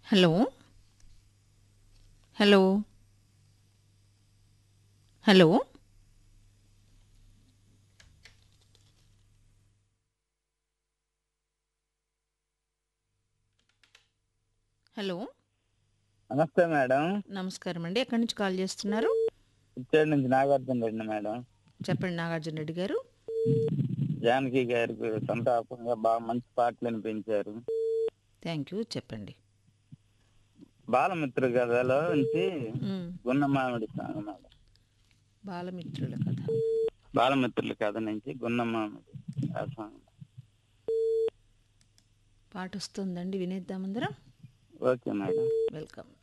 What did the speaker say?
hello hello hello hello నమస్తే madam నమస్కారం అండి ఎక్కడి నుంచి కాల్ చేస్తున్నారు ఇచ్చేడు నుంచి నాగార్జున రెడ్డి మేడం చెప్పండి నాగార్జున రెడ్డి గారు జానకి గారికి సంతాపంగా బాగా మంచి పాటలు వినిపించారు థ్యాంక్ యూ చెప్పండి బాలమిత్ర కథలో నుంచి మ్, గున్న మామిడి సాంగ్ మేడం బాలమిత్రుల కథ బాలమిత్రుల కథ నుంచి గున్న మామిడి ఆ సాంగ్ పాట వస్తుందండి వినేద్దామందరం ఓకే మేడం వెల్కమ్